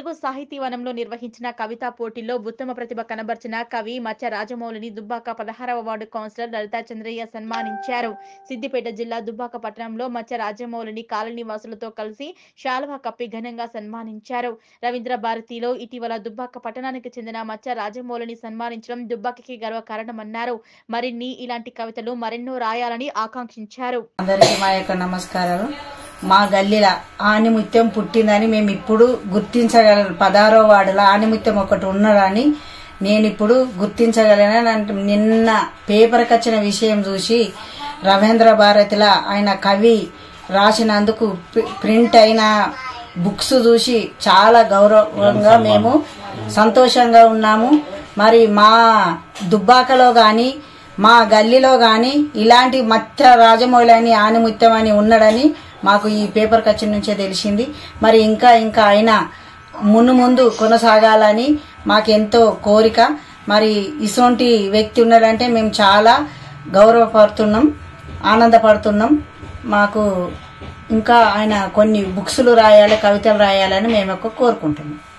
తెలుగు సాహితీవనంలో నిర్వహించిన కవితా పోటీల్లో ఉత్తమ ప్రతిభ కనబర్చిన కవి మచ్చ రాజమౌళిని దుబ్బాక పదహారవ వార్డు కౌన్సిలర్ లలితా చంద్రయ్య సన్మానించారు సిద్దిపేట జిల్లా దుబ్బాక పట్టణంలో మచ్చ రాజమౌళిని కాలనీ వాసులతో కలిసి శాలువా కప్పి ఘనంగా సన్మానించారు రవీంద్ర భారతిలో ఇటీవల దుబ్బాక పట్టణానికి చెందిన మచ్చ రాజమౌళిని సన్మానించడం దుబ్బాకకి గర్వకారణమన్నారు మరిన్ని ఇలాంటి కవితలు మరెన్నో రాయాలని ఆకాంక్షించారు అందరికీ మా యొక్క నమస్కారాలు మా గల్లీల ఆనిముత్యం పుట్టిందని మేము ఇప్పుడు గుర్తించగల పదారో వాడల ఆనిముత్యం ఒకటి ఉన్నదని నేను ఇప్పుడు గుర్తించగలను అంటే నిన్న పేపర్కి వచ్చిన విషయం చూసి రవీంద్ర భారతిల ఆయన కవి రాసినందుకు ప్రి- ప్రింట్ అయిన బుక్స్ చూసి చాలా గౌరవంగా మేము సంతోషంగా ఉన్నాము మరి మా దుబ్బాకలో కానీ మా గల్లీలో కానీ ఇలాంటి మత్త రాజమౌళి అని ఆనిముత్యం అని ఉన్నాడని మాకు ఈ పేపర్ కచ్చి నుంచే తెలిసింది మరి ఇంకా ఇంకా ఆయన మున్ను ముందు కొనసాగాలని మాకెంతో కోరిక మరి ఇసొంటి వ్యక్తి ఉన్నాడంటే మేము చాలా గౌరవపడుతున్నాం ఆనందపడుతున్నాం మాకు ఇంకా ఆయన కొన్ని బుక్స్లు రాయాలి కవితలు రాయాలని మేము ఒక కోరుకుంటున్నాం